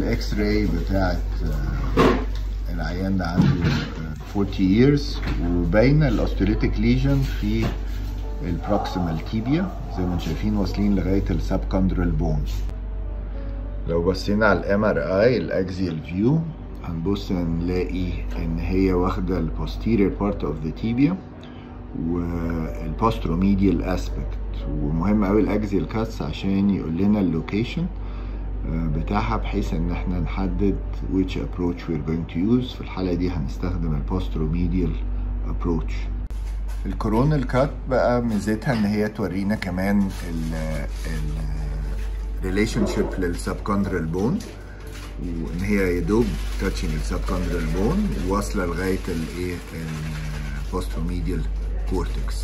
الاكس راي بتاعت آه، العيان ده عنده آه، 40 years وباينه الاوستيوليتيك ليجن في البروكسيمال تيبيا زي ما انتم شايفين واصلين لغايه السبكوندرال بون لو بصينا على الام ار اي الاكزيال فيو هنبص نلاقي ان هي واخده البوستيريور بارت اوف ذا تيبيا والبوستروميديال اسبكت ومهم قوي الاكزيال كاتس عشان يقول لنا اللوكيشن بتاعها بحيث ان احنا نحدد which approach we're going to use في الحالة دي هنستخدم البوستروميديال approach الكورونال كات بقى ميزتها ان هي تورينا كمان ال ال relationship للسبكوندرال بون وان هي يدوب تاتشنج السبكوندرال بون واصله لغايه الايه البوستروميديال كورتكس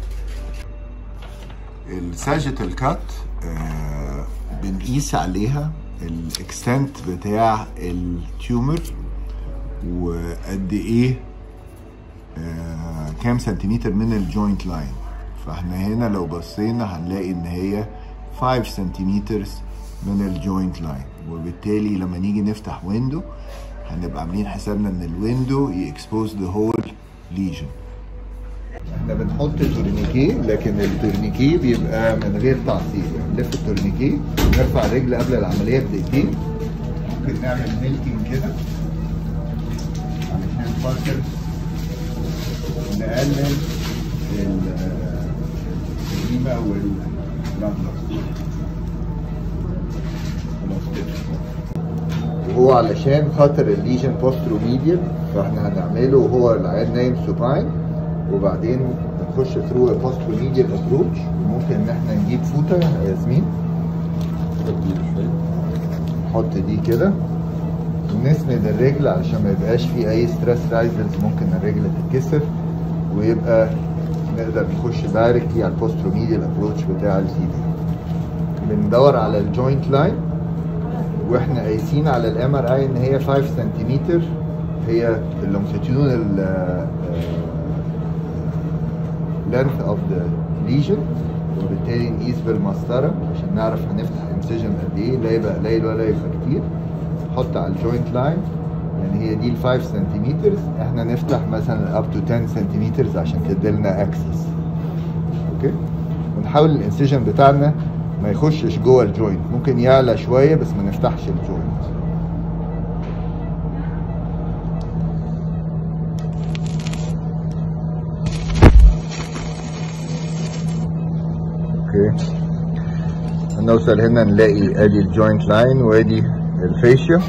الساجيتال كات آه بنقيس عليها الاكستنت بتاع التيومر وقد ايه آه كام سنتيمتر من الجوينت لاين فاحنا هنا لو بصينا هنلاقي ان هي 5 سنتيمتر من الجوينت لاين وبالتالي لما نيجي نفتح ويندو هنبقى عاملين حسابنا ان الويندو يكسبوز ذا هول ليجن احنا بنحط تورنيكيه لكن التورنيكيه بيبقى من غير تعصيب يعني نلف التورنيكيه ونرفع الرجل قبل العمليه بدقيقتين ممكن نعمل ميلكينج كده علشان خاطر نقلل القيمه والرمله وهو علشان خاطر الليجن بوستروميديال فاحنا هنعمله وهو العيان نايم سوباين وبعدين نخش ثرو بوستروميديال ابروتش وممكن ان احنا نجيب فوطه يا ياسمين نحط دي كده ونسند الرجل علشان ما يبقاش في اي ستريس رايزلز ممكن الرجل تتكسر ويبقى نقدر نخش دايركتلي على البوستروميديال ابروتش بتاع التيبي بندور على الجوينت لاين واحنا قايسين على الام ار اي ان هي 5 سنتيمتر هي اللونجيتيودنال لينث اوف ذا ليجن وبالتالي نقيس بالمسطره عشان نعرف هنفتح انسجن قد ايه لا يبقى قليل ولا يبقى كتير نحط على الجوينت لاين يعني هي دي ال 5 سنتيمتر احنا نفتح مثلا اب تو 10 سنتيمتر عشان تديلنا اكسس اوكي ونحاول الانسجن بتاعنا ما يخشش جوه الجوينت ممكن يعلى شويه بس ما نفتحش الجوينت اوكي هنوصل هنا نلاقي ادي الجوينت لاين وادي الفيشيا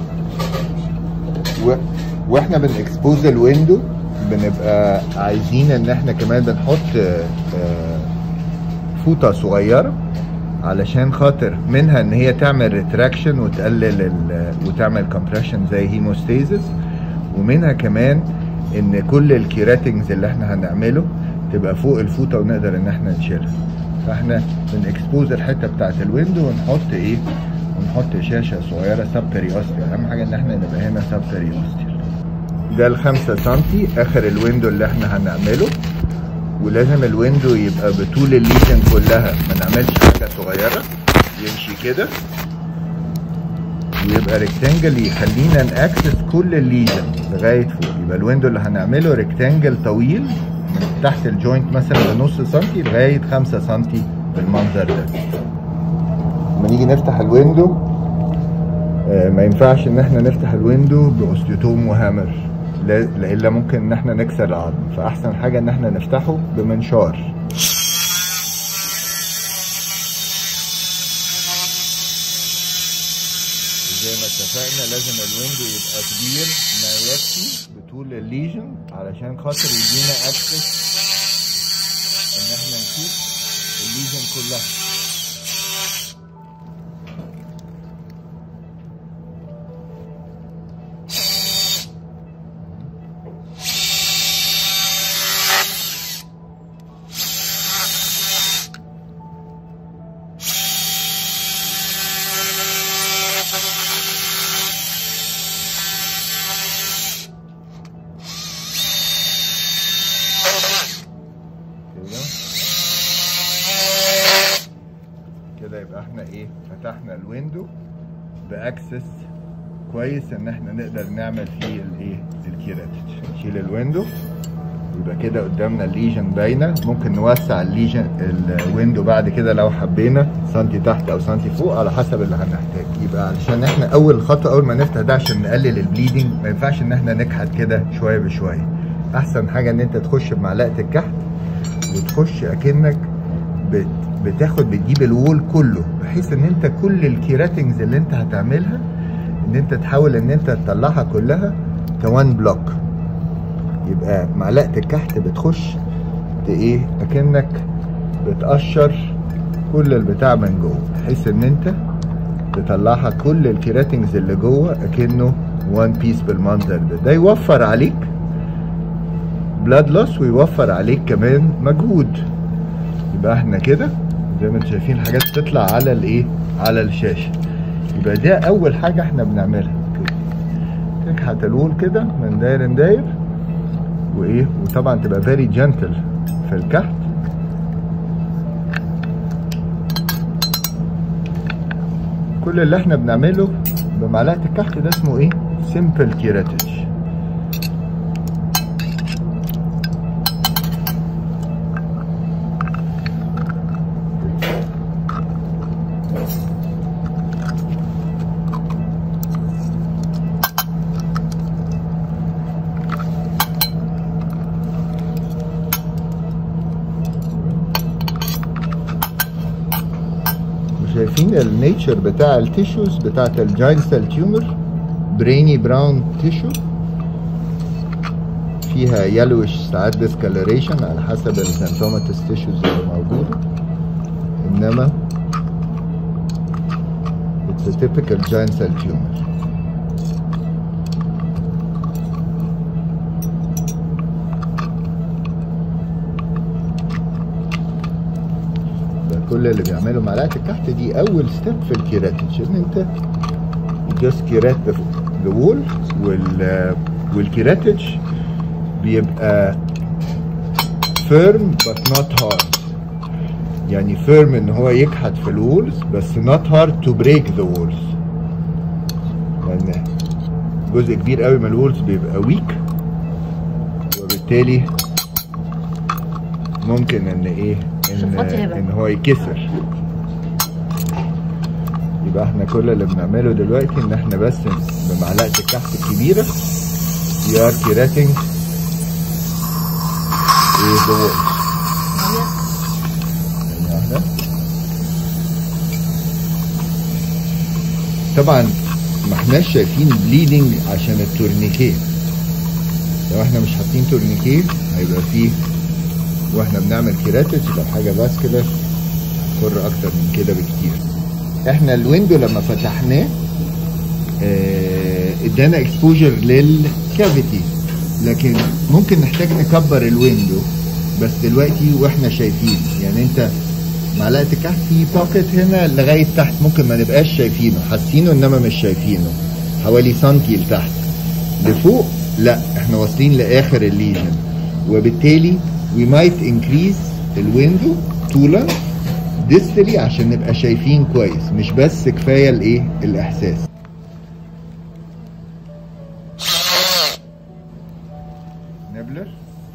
و... واحنا بنكسبوز الويندو بنبقى عايزين ان احنا كمان بنحط آه فوطه صغيره علشان خاطر منها ان هي تعمل ريتراكشن وتقلل ال وتعمل كومبريشن زي هيموستيزس ومنها كمان ان كل الكيراتنجز اللي احنا هنعمله تبقى فوق الفوطه ونقدر ان احنا نشيلها فاحنا بنكسبوز الحته بتاعت الويندو ونحط ايه ونحط شاشه صغيره سب بيريوستيال اهم حاجه ان احنا نبقى هنا سب بيريوستيال ده الخمسة سنتي اخر الويندو اللي احنا هنعمله ولازم الويندو يبقى بطول الليجن كلها ما نعملش حاجه صغيره يمشي كده ويبقى ريكتانجل يخلينا ناكسس كل الليجن لغايه فوق يبقى الويندو اللي هنعمله ريكتانجل طويل من تحت الجوينت مثلا بنص سنتي لغايه 5 سنتي بالمنظر ده لما نيجي نفتح الويندو آه ما ينفعش ان احنا نفتح الويندو باوستيوتوم وهامر الا ممكن ان احنا نكسر العظم فاحسن حاجه ان احنا نفتحه بمنشار زي ما اتفقنا لازم الويندو يبقى كبير ما يكفي بطول الليجن علشان خاطر يدينا اكسس ان احنا نشوف الليجن كلها كده يبقى احنا ايه فتحنا الويندو باكسس كويس ان احنا نقدر نعمل فيه الايه الكيراتج نشيل الويندو يبقى كده قدامنا الليجن باينه ممكن نوسع الليجن الويندو بعد كده لو حبينا سنتي تحت او سنتي فوق على حسب اللي هنحتاج يبقى علشان احنا اول خطوه اول ما نفتح ده عشان نقلل البليدنج ما ينفعش ان احنا نكحت كده شويه بشويه احسن حاجه ان انت تخش بمعلقه الكحت وتخش اكنك بت بتاخد بتجيب الوول كله بحيث ان انت كل الكيراتنجز اللي انت هتعملها ان انت تحاول ان انت تطلعها كلها كوان بلوك يبقى معلقه الكحت بتخش ايه اكنك بتقشر كل البتاع من جوه بحيث ان انت تطلعها كل الكيراتنجز اللي جوه اكنه وان بيس بالمنظر ده ده يوفر عليك بلاد لوس ويوفر عليك كمان مجهود يبقى احنا كده زي ما انتم شايفين الحاجات بتطلع على الايه على الشاشه يبقى ده اول حاجه احنا بنعملها تكحت الوول كده من داير داير وايه وطبعا تبقى فيري جنتل في الكحت كل اللي احنا بنعمله بمعلقه الكحت ده اسمه ايه سيمبل كيراتج شايفين النيتشر بتاع التيشوز بتاعت الجاين سيل تيومر بريني براون تيشو فيها يلوش ساعات ديسكالريشن على حسب السنتوماتس تيشوز اللي موجوده انما it's a typical giant cell tumor كل اللي بيعمله معلقه الكحت دي اول ستيب في الكيراتج ان انت جاست كيرات ذا وول وال والكيراتج بيبقى فيرم بس نوت هارد يعني فيرم ان هو يكحت في الوولز بس نوت هارد تو بريك ذا وولز لان جزء كبير قوي من الوولز بيبقى ويك وبالتالي ممكن ان ايه ان ان هو يكسر يبقى احنا كل اللي بنعمله دلوقتي ان احنا بس بمعلقه الكحك الكبيره we are curating the walls طبعا ما احناش شايفين بليدنج عشان التورنيكيه لو احنا مش حاطين تورنيكيه هيبقى فيه واحنا بنعمل كيراتج يبقى حاجه فاسكولار تخر اكتر من كده بكتير احنا الويندو لما فتحناه ادانا اه اكسبوجر للكافيتي لكن ممكن نحتاج نكبر الويندو بس دلوقتي واحنا شايفين يعني انت معلقه الكحك في باكت هنا لغايه تحت ممكن ما نبقاش شايفينه حاسينه انما مش شايفينه حوالي سنتي لتحت لفوق لا احنا واصلين لاخر الليجن وبالتالي we might increase الويندو طولا ديستلي عشان نبقى شايفين كويس مش بس كفايه الايه الاحساس نبلر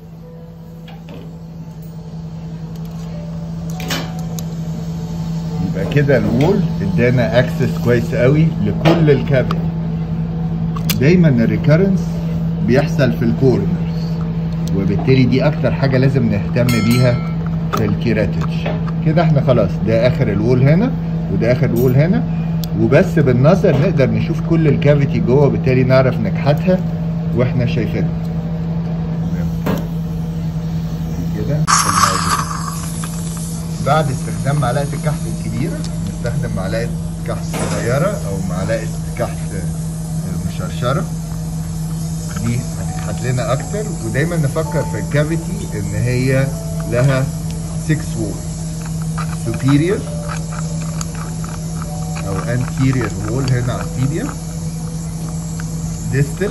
يبقى كده الوول ادانا اكسس كويس قوي لكل الكابل دايما الريكرنس بيحصل في الكورنرز وبالتالي دي اكتر حاجه لازم نهتم بيها في الكيراتج كده احنا خلاص ده اخر الوول هنا وده اخر الوول هنا وبس بالنظر نقدر نشوف كل الكافيتي جوه وبالتالي نعرف نكحتها واحنا شايفينها كده الموضوع بعد استخدام معلقه الكحك الكبيره نستخدم معلقه كحك صغيره او معلقه كحك مشرشره دي هتتحط لنا اكتر ودايما نفكر في الكافيتي ان هي لها 6 وول superior او anterior wall هنا على التيبيا distal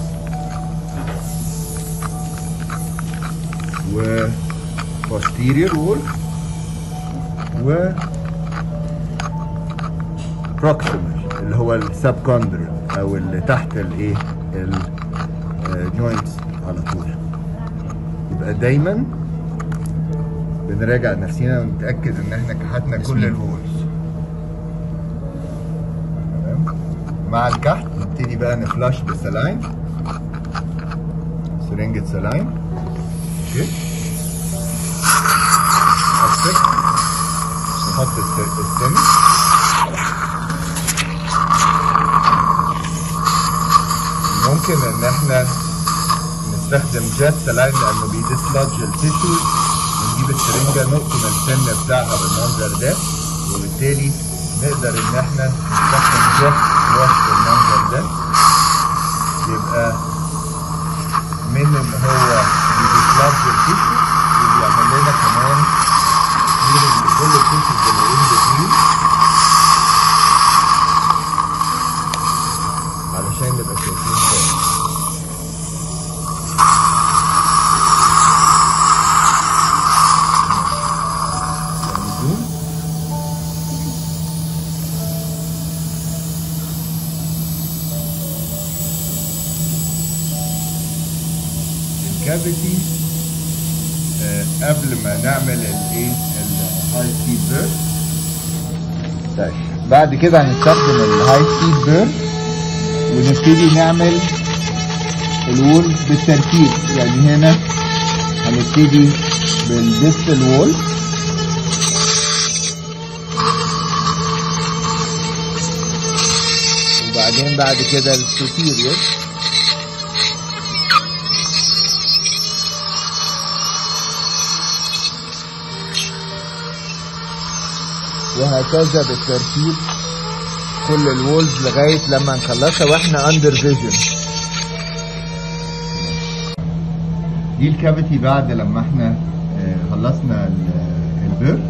و posterior wall و proximal اللي هو السبكوندرال او اللي تحت الايه الجوينتس على طول يبقى دايما بنراجع نفسنا ونتاكد ان احنا كحتنا كل الهولز تمام مع الكحت نبتدي بقى نفلاش بسلاين سرنجة سلاين اوكي أفك. نحط الس- السن ممكن ان احنا نستخدم جات سلاين لانه بيديسلوج التيشو ونجيب السرنجة نقطم السن بتاعها بالمنظر ده وبالتالي نقدر ان احنا نستخدم جات واش بالمنظر ده يبقى من ان هو بيديسلوج التيشو وبيعمل لنا كمان healing لكل التيشوز اللي in between علشان نبقى شايفين كويس موجود. الكافيتي آه، قبل ما نعمل الايه الهاي سبيد بيرن طيب بعد كده هنستخدم الهاي سبيد بيرن ونبتدي نعمل الوول بالترتيب يعني هنا هنبتدي بالديستال وول وبعدين بعد كده السوبيريور وهكذا بالترتيب كل الوولز لغايه لما نخلصها واحنا اندر فيجن دي الكافيتي بعد لما احنا آه، خلصنا ال- البير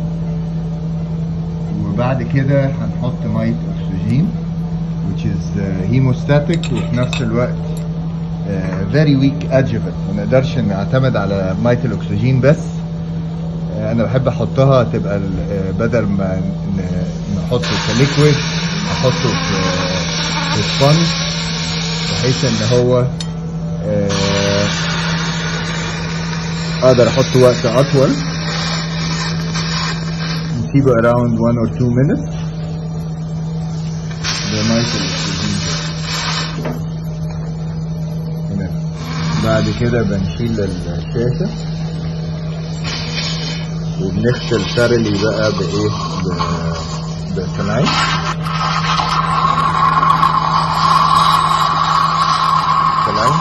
وبعد كده هنحط ميه اكسجين which is uh, hemostatic وفي نفس الوقت uh, very weak adjuvant ما نقدرش نعتمد على ميه الاكسجين بس آه، انا بحب احطها تبقى ال- آه، بدل ما ن- نحطه كليكويد احطه في في سبونج بحيث ان هو آه، اقدر احطه وقت اطول نسيبه around 1 or 2 minutes بمية الاكسجين تمام بعد كده بنشيل الشاشة وبنغسل ثرلي بقى بايه ب- بسلاين سلاين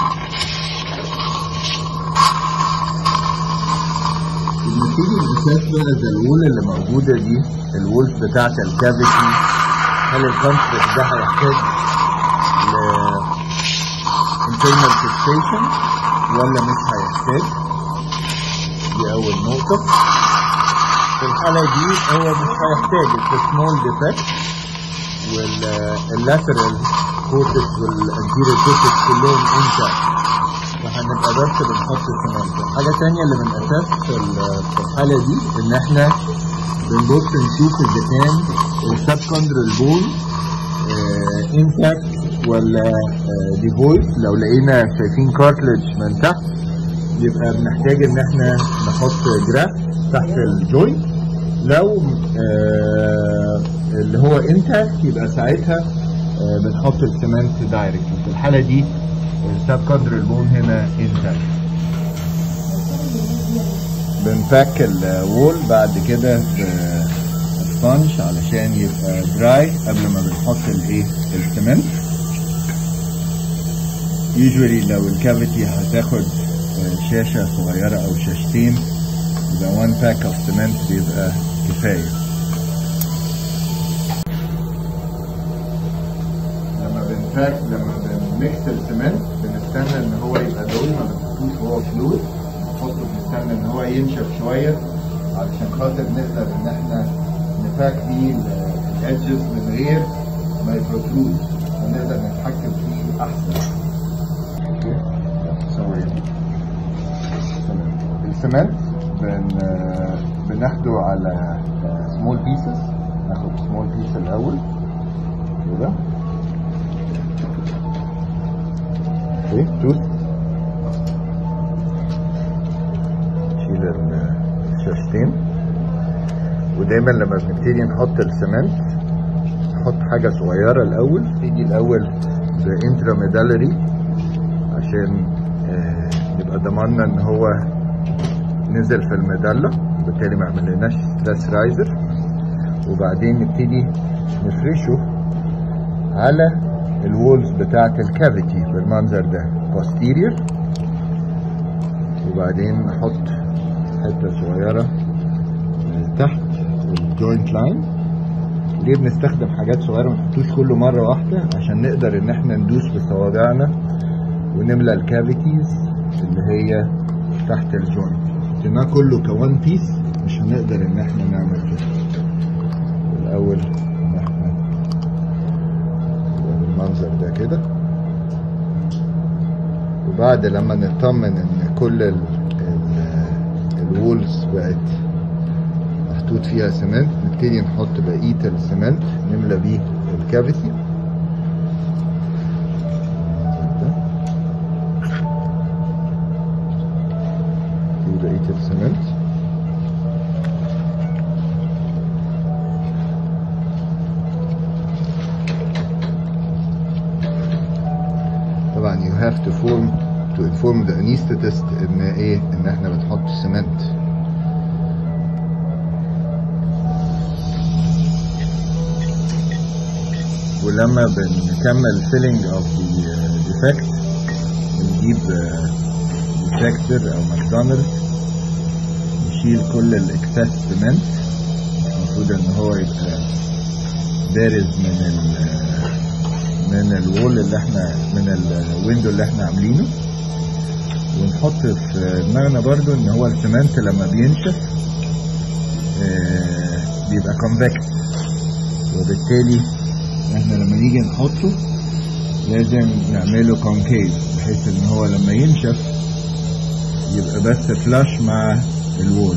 النتيجة الأساس بقى زي الوول اللي موجودة دي الوولز بتاعت الكافيتي هل الكونفليكت ده هيحتاج ل internal fixation ولا مش هيحتاج دي أول نقطة في الحالة دي هو مش هيحتاج it's a small defect واللاترال كورتكس والانتيريور كورتكس كلهم intact فهنبقى بس بنحط سمنت حاجة تانية اللي من أساس في ال- في الحالة دي إن إحنا بنبص نشوف إذا كان السبكوندرال بول انتاكت ولا ديفويد لو لقينا شايفين كارتلج من تحت يبقى بنحتاج ان احنا نحط جراف تحت الجوينت لو آه، اللي هو انتاكت يبقى ساعتها آه، بنحط السمنت دايركت في الحاله دي السبكوندرال بون هنا انتاكت بنفك الوول بعد كده في سبونج علشان يبقى دراي قبل ما بنحط الايه السمنت يوجوالي لو الكافيتي هتاخد آه، شاشة صغيرة أو شاشتين يبقى وان باك اوف سمنت بيبقى كفاية لما بنفاك لما بنميكس السمنت بنستنى ان هو يبقى دوي ما بنحطوش وهو فلويد نحطه بنستنى ان هو ينشف شوية علشان خاطر نقدر ان احنا نفاك بيه الادجز من غير ما يبروتروز ونقدر نتحكم فيه احسن اوكي سوري تمام السمنت بن بناخده على سمول بيسز ناخد سمول بيس الاول كده اوكي توث نشيل ال- الشاشتين ودايما لما بنبتدي نحط السمنت نحط حاجة صغيرة الأول نبتدي الأول بانتراميدالري عشان آه، نبقى ضمننا إن هو نزل في المدلة وبالتالي ما عملناش ستريس رايزر وبعدين نبتدي نفرشه على الوولز بتاعة الكافيتي بالمنظر ده posterior وبعدين نحط حتة صغيرة من تحت الجوينت لاين ليه بنستخدم حاجات صغيرة ما نحطوش كله مرة واحدة عشان نقدر ان احنا ندوس بصوابعنا ونملى الكافيتيز اللي هي تحت الجوينت حطيناه كله كوان بيس مش هنقدر ان احنا نعمل كده الاول ان احنا يبقى بالمنظر ده كده وبعد لما نطمن ان كل ال ال الوولز بقت محطوط فيها سمنت نبتدي نحط بقية السمنت نملى بيه الكافيتي دي بقية السمنت طبعا you have to form to inform the anesthetist ان ايه ان احنا بنحط سمنت ولما بنكمل filling of the uh, defect بنجيب ديفكتور او ماكدونالدز نشيل كل الاكسس سمنت المفروض ان هو يبقى بارز من ال من الوول اللي احنا من الويندو اللي احنا عاملينه ونحط في دماغنا برضو ان هو السمنت لما بينشف آه، بيبقى كونفكس وبالتالي احنا لما نيجي نحطه لازم نعمله كونكيف بحيث ان هو لما ينشف يبقى بس فلاش مع الوول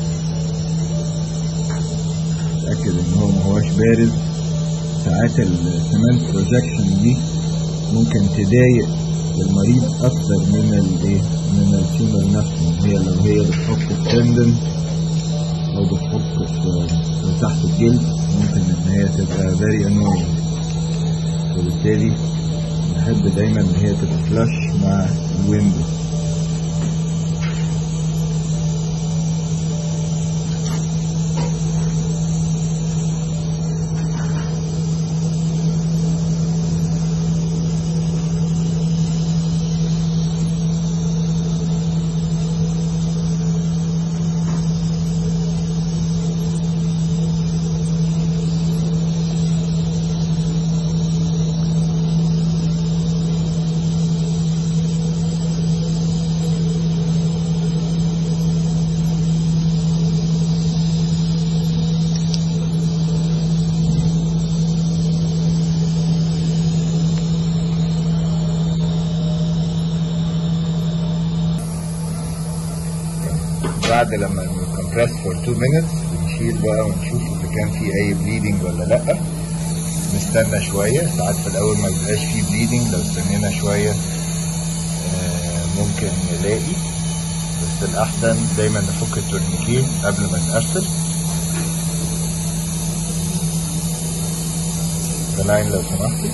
اتاكد ان هو ما هوش بارز ساعات السمنت بروجكشن دي ممكن تضايق المريض اكتر من الايه من التيومر نفسه هي لو هي بتحط في تندن او بتحط في في تحت الجلد ممكن ان هي تبقى very annoying وبالتالي نحب دايما ان هي تبقى فلاش مع الويندو بعد لما نكمبرس فور 2 minutes بنشيل بقى ونشوف اذا كان في اي بليدنج ولا لا نستنى شويه ساعات في الاول ما بيبقاش فيه بليدنج لو استنينا شويه آه، ممكن نلاقي بس الاحسن دايما نفك التورنيكيه قبل ما نقفل سلاين لو سمحتي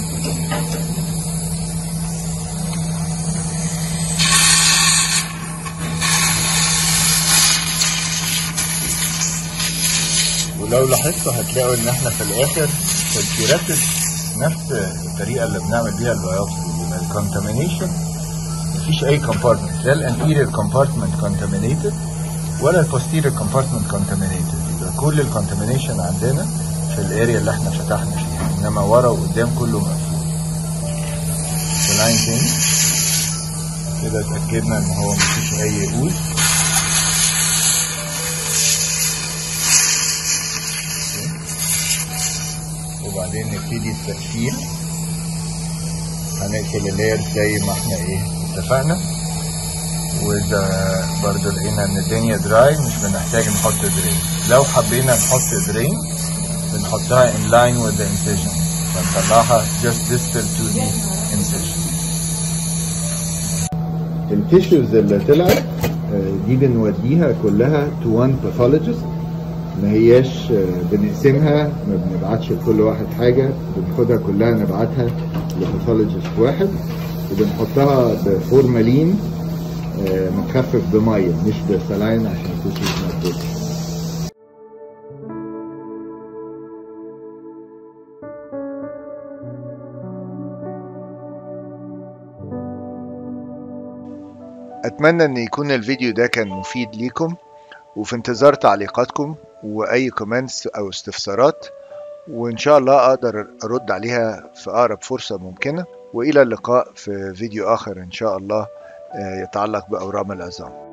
ولو لاحظتوا هتلاقوا ان احنا في الاخر في الكيراتس نفس الطريقه اللي بنعمل بيها البيوبسي يبقى الكونتامينيشن مفيش اي كومبارتمنت لا الانتيريور كومبارتمنت كونتامينيتد ولا البوستيريور كومبارتمنت كونتامينيتد يبقى كل الكونتامينيشن عندنا في الاريا اللي احنا فتحنا فيها انما ورا وقدام كله مقفول سلاين تاني كده اتاكدنا ان هو مفيش اي اوز وبعدين نبتدي التقفيل هنقفل اللاير زي ما احنا ايه اتفقنا واذا برضو لقينا ان الدنيا دراي مش بنحتاج نحط درين لو حبينا نحط درين بنحطها in line with the incision فنطلعها just distal to the incision التيشوز اللي طلعت آه، دي بنوديها كلها تو وان باثولوجيست ما هياش آه، بنقسمها ما بنبعتش لكل واحد حاجه بناخدها كلها نبعتها لباثولوجيست واحد وبنحطها بفورمالين آه، مخفف بميه مش بسلاين عشان التيشوز ما تبوظش أتمنى أن يكون الفيديو ده كان مفيد ليكم وفي انتظار تعليقاتكم وأي كومنتس أو استفسارات وإن شاء الله أقدر أرد عليها في أقرب فرصة ممكنة وإلى اللقاء في فيديو آخر إن شاء الله آه، يتعلق بأورام العظام